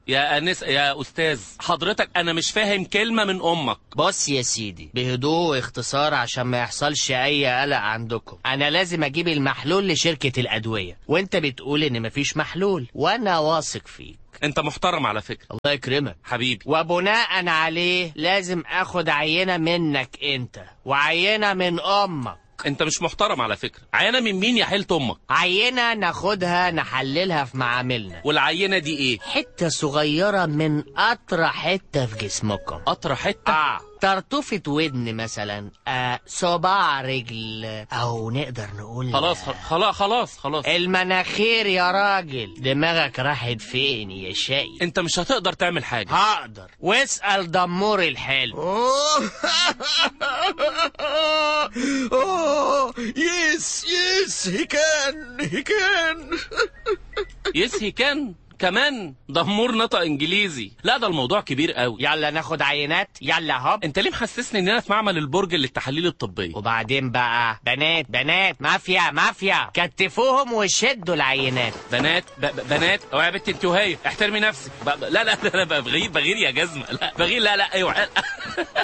يا انس يا استاذ حضرتك انا مش فاهم كلمه من امك بص يا سيدي بهدوء واختصار عشان ما يحصلش اي قلق عندكم انا لازم اجيب المحلول لشركة الادوية وانت بتقول ان مفيش محلول وانا واثق فيك انت محترم على فكره الله يكرمك حبيبي وبناء عليه لازم اخد عينة منك انت وعينة من امك انت مش محترم على فكره عينه من مين يا حيله امك عينة ناخدها نحللها في معاملنا والعينه دي ايه حتة صغيرة من أطرى حتة في جسمكم قطره حته آه طرطوفة ودن مثلا آه صباع رجل أو نقدر نقول خلاص خلاص خلاص خلاص المناخير يا راجل دماغك راحت فين يا شقي انت مش هتقدر تعمل حاجه هقدر واسأل دمور الحلو أوه. أوه. يس يس هي كان هي كان يس هي كان كمان دمور نطق انجليزي لا ده الموضوع كبير قوي يلا ناخد عينات يلا هوب انت ليه محسسني ان انا في معمل البرج للتحاليل الطبيه وبعدين بقى بنات بنات مافيا مافيا كتفوهم وشدوا العينات بنات ب... ب- بنات اوعى يا بنتي انت وهي احترمي نفسك ب... ب- لا لا لا, لا بغير بغير يا جزمه لا بغير لا لا ايوه